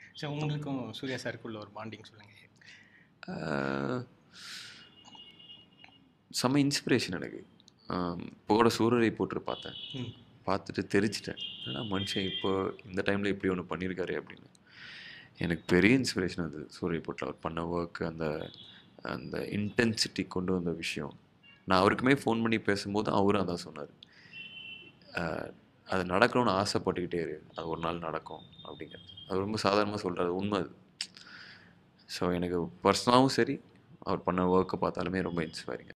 so உங்களுக்கும் சூர்யா சாருக்குள்ள ஒரு bonding சொல்லுங்கள் ஆஹ், செம்ம இன்ஸ்பிரேஷன் எனக்கு ஆம், இப்போ கூட சூரரை போட்டு பார்த்தேன் ம் பார்த்துட்டு தெரிச்சிட்டேன் ஏன்னா மனுஷன் இப்போ இந்த டைமில் இப்படி ஒன்று பண்ணியிருக்காரு அப்படின்னு எனக்கு பெரிய இன்ஸ்பிரேஷன் அது சூரிய போட்டில் அவர் பண்ண ஒர்க் அந்த அந்த இன்டென்சிட்டி கொண்டு வந்த விஷயம் நான் அவருக்குமே ஃபோன் பண்ணி பேசும்போது அவரும் அதான் சொன்னார் அது நடக்கணும்னு ஆசைப்பட்டுக்கிட்டே இரு அது ஒரு நாள் நடக்கும் அப்படிங்கிறது அது ரொம்ப சாதாரணமாக சொல்கிறாரு உண்மை அது ஸோ எனக்கு பர்சனலாகவும் சரி அவர் பண்ண ஒர்க்கை பார்த்தாலுமே ரொம்ப இன்ஸ்பைரிங்